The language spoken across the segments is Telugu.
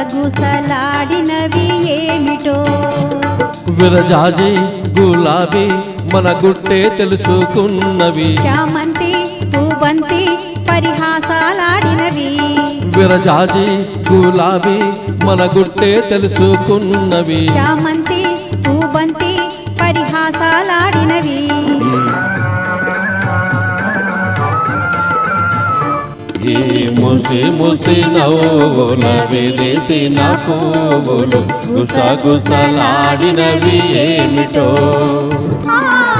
గుసగుసలాడినవి ఏమిటో విరజాజి గులాబీ మన గుట్టే తెలుసుకున్నవి చామంతి పూబంతి పరిహాసాలాడినవి విరజాజి గులాబీ మన గుట్టే తెలుసుకున్నవి చామంతి పూబంతి పరిహాసాలాడినవి ఈ ముసి ముసి నవ్వుల విరిసిన పువ్వులు గుసగుసలాడినవి ఏమిటో ఆ,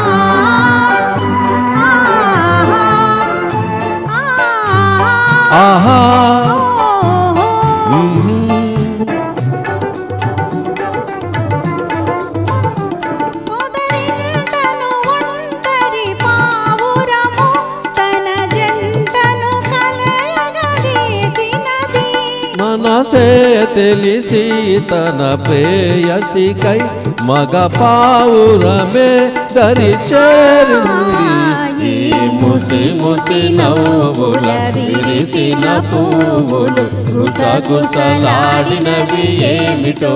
ఆ, ఆ, ఆహా ఓహో. మ్మ్. మొదలింటను ఒంటరి పావురము తన జంటను కలయగదీసినది. మనసే తెలిసి తన ప్రేయసికై మగ పావురమే దరి చేరింది ఈ ముసి ముసి నవ్వుల విరిసిన పువ్వులు గుసగుసలాడినవి ఏమిటో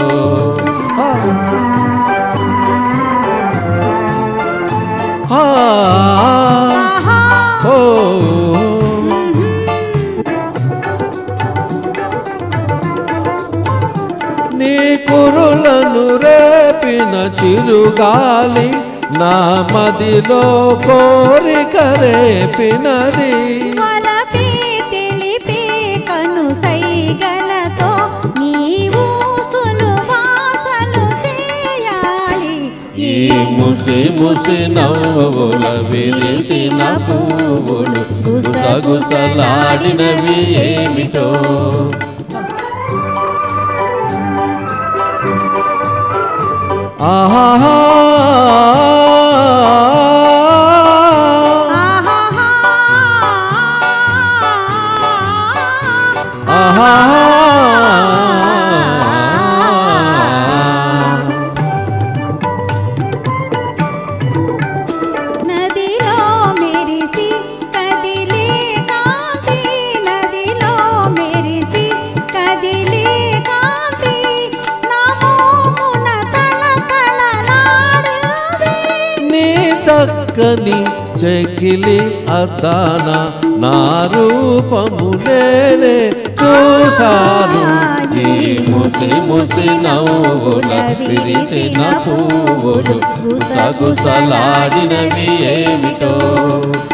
ఆ, ఆహా, ఓ నీ కురులను రేపిన చిరుగాలి నా మదిలో కోరిక రేపినది వలపే తెలిపే కను సైగలతో నీవు సులువాసలు చేయాలి ఈ ముసి ముసి నవ్వుల విరిసిన పువ్వులు గుసగుసలాడినవి ఏమిటో ఆహా ఆహాహా. ఆహా నదిలో మెరిసి కదిలే కాంతి నదిలో మెరిసి కదిలే కాంతి నా మోమున తళతళలాడుది. నీ చక్కని చెకిలి అద్దాన నా రూపము నేనే చూశాను ఈ ముసి ముసి నవ్వుల విరిసిన పువ్వులు గుసగుసలాడినవి ఏమిటో